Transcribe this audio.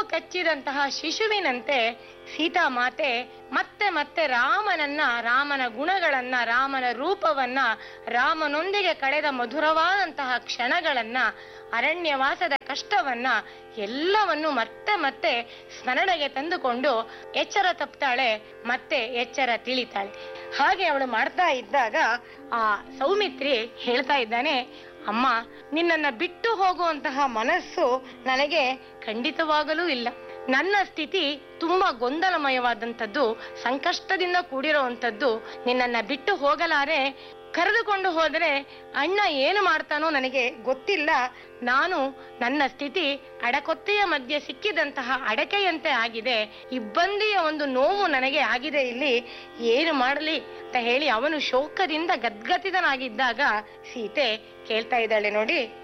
ಕಚ್ಚಿದಂತಹ ಶಿಶುವಿನಂತೆ ಸೀತಾಮಾತೆ ಮತ್ತೆ ಮತ್ತೆ ರಾಮನನ್ನ ರಾಮನ ಗುಣಗಳನ್ನ ರಾಮನ ರೂಪವನ್ನ ರಾಮನೊಂದಿಗೆ ಕಳೆದ ಮಧುರವಾದಂತಹ ಕ್ಷಣಗಳನ್ನ ಅರಣ್ಯವಾಸದ ಕಷ್ಟವನ್ನ ಎಲ್ಲವನ್ನು ಮತ್ತೆ ಮತ್ತೆ ಸ್ಮರಣೆಗೆ ತಂದುಕೊಂಡು ಎಚ್ಚರ ತಪ್ತಾಳೆ ಮತ್ತೆ ಎಚ್ಚರ ತಿಳಿತಾಳೆ ಹಾಗೆ ಅವಳು ಮಾಡ್ತಾ ಇದ್ದಾಗ ಆ ಸೌಮಿತ್ರಿ ಹೇಳ್ತಾ ಇದ್ದಾನೆ ಅಮ್ಮ ನಿನ್ನನ್ನ ಬಿಟ್ಟು ಹೋಗುವಂತಹ ಮನಸ್ಸು ನನಗೆ ಖಂಡಿತವಾಗಲೂ ಇಲ್ಲ ನನ್ನ ಸ್ಥಿತಿ ತುಂಬಾ ಗೊಂದಲಮಯವಾದಂಥದ್ದು ಸಂಕಷ್ಟದಿಂದ ಕೂಡಿರುವಂಥದ್ದು ನಿನ್ನನ್ನ ಬಿಟ್ಟು ಹೋಗಲಾರೆ ಕರೆದುಕೊಂಡು ಹೋದರೆ ಅಣ್ಣ ಏನು ಮಾಡ್ತಾನೋ ನನಗೆ ಗೊತ್ತಿಲ್ಲ ನಾನು ನನ್ನ ಸ್ಥಿತಿ ಅಡಕೊತ್ತೆಯ ಮಧ್ಯೆ ಸಿಕ್ಕಿದಂತಹ ಅಡಕೆಯಂತೆ ಆಗಿದೆ ಇಬ್ಬಂದಿಯ ಒಂದು ನೋವು ನನಗೆ ಆಗಿದೆ ಇಲ್ಲಿ ಏನು ಮಾಡಲಿ ಅಂತ ಹೇಳಿ ಅವನು ಶೋಕದಿಂದ ಗದ್ಗತಿತನಾಗಿದ್ದಾಗ ಸೀತೆ ಕೇಳ್ತಾ ಇದ್ದಾಳೆ ನೋಡಿ